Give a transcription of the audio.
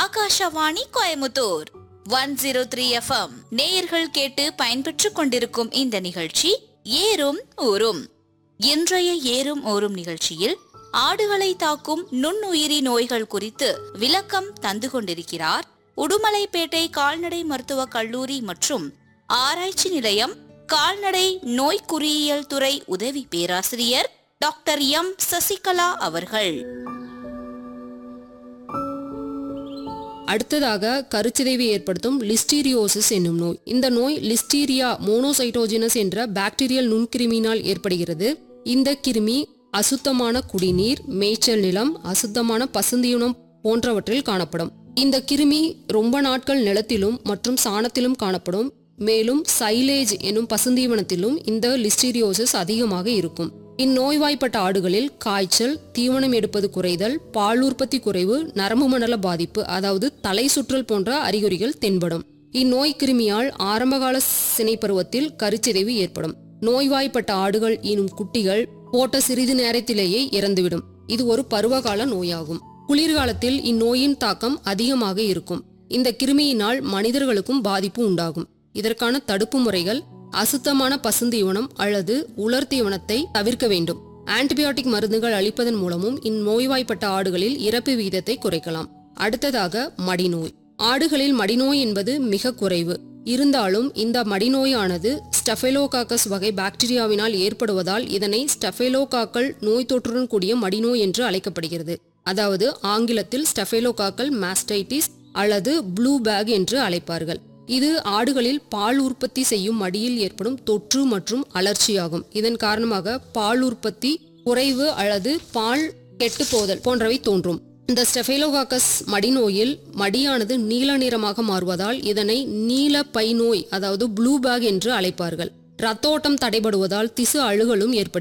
Akashvani Coimbatore one zero three FM நேயர்கள் கேட்டு பயன்பெற்றுக் கொண்டிருக்கும் இந்த நிகழ்ச்சி ஏறும் ஊரும் இன்றைய ஏறும் ஊரும் நிகழ்ச்சியில் ஆடுகளை தாக்கும் நுண்ணுயிரி நோய்கள் குறித்து விளக்கம் தந்து கொண்டிருக்கிறார் உடுமலைப்பேட்டை கால்நடை மருத்துவக் கல்லூரி மற்றும் ஆராய்ச்சி நிலையம் கால்நடை நோய் குறியியல் துறை உதவி பேராசிரியர் டாக்டர் எம் சசிகலா அவர்கள் அடுத்ததாக கருச்சிதைவை ஏற்படுத்தும் லிஸ்டீரியோசிஸ் என்னும் நோய் இந்த நோய் லிஸ்டீரியா மோனோசைட்டோஜினஸ் என்ற பாக்டீரியல் நுண்கிருமியினால் ஏற்படுகிறது இந்த கிருமி அசுத்தமான குடிநீர் மேய்ச்சல் நிலம் அசுத்தமான பசுந்தீவனம் போன்றவற்றில் காணப்படும் இந்த கிருமி ரொம்ப நாட்கள் நிலத்திலும் மற்றும் சாணத்திலும் காணப்படும் மேலும் சைலேஜ் எனும் பசுந்தீவனத்திலும் இந்த லிஸ்டீரியோசிஸ் அதிகமாக இருக்கும் இந்நோய்வாய்ப்பட்ட ஆடுகளில் காய்ச்சல் தீவனம் எடுப்பது குறைதல் பால் உற்பத்தி குறைவு நரம்பு மண்டல பாதிப்பு அதாவது தலை சுற்றல் போன்ற அறிகுறிகள் தென்படும் இந்நோய் கிருமியால் ஆரம்பகால சினைப்பருவத்தில் கருச்சிதைவு ஏற்படும் நோய்வாய்ப்பட்ட ஆடுகள் ஈனும் குட்டிகள் போட்ட சிறிது நேரத்திலேயே இறந்துவிடும் இது ஒரு பருவகால நோயாகும் குளிர்காலத்தில் இந்நோயின் தாக்கம் அதிகமாக இருக்கும் இந்த கிருமியினால் மனிதர்களுக்கும் பாதிப்பு உண்டாகும் இதற்கான தடுப்பு முறைகள் அசுத்தமான பசுந்தீவனம் அல்லது உலர் தீவனத்தை தவிர்க்க வேண்டும் ஆன்டிபயோட்டிக் மருந்துகள் அளிப்பதன் மூலமும் இந்நோய்வாய்ப்பட்ட ஆடுகளில் இறப்பு விகிதத்தை குறைக்கலாம் அடுத்ததாக மடிநோய் ஆடுகளில் மடிநோய் என்பது மிக குறைவு இருந்தாலும் இந்த மடிநோயானது ஸ்டெஃபெலோகாக்கஸ் வகை பாக்டீரியாவினால் ஏற்படுவதால் இதனை ஸ்டெஃபெலோகாக்கல் நோய் தொற்றுடன் கூடிய மடிநோய் என்று அழைக்கப்படுகிறது அதாவது ஆங்கிலத்தில் ஸ்டெஃபெலோகாக்கல் மாஸ்டைட்டிஸ் அல்லது ப்ளூ பேக் என்று அழைப்பார்கள் இது ஆடுகளில் பால் உற்பத்தி செய்யும் மடியில் ஏற்படும் தொற்று மற்றும் அலர்ச்சியாகும் இதன் காரணமாக பால் உற்பத்தி குறைவு அல்லது பால் கெட்டு போதல் போன்றவை தோன்றும் இந்த ஸ்டெஃபைலோகாக்கஸ் மடிநோயில் மடியானது நீல நிறமாக மாறுவதால் இதனை நீல பை நோய் அதாவது ப்ளூ பேக் என்று அழைப்பார்கள் ரத்த ஓட்டம் தடைபடுவதால் திசு அழுகலும் ஏற்படுகிறது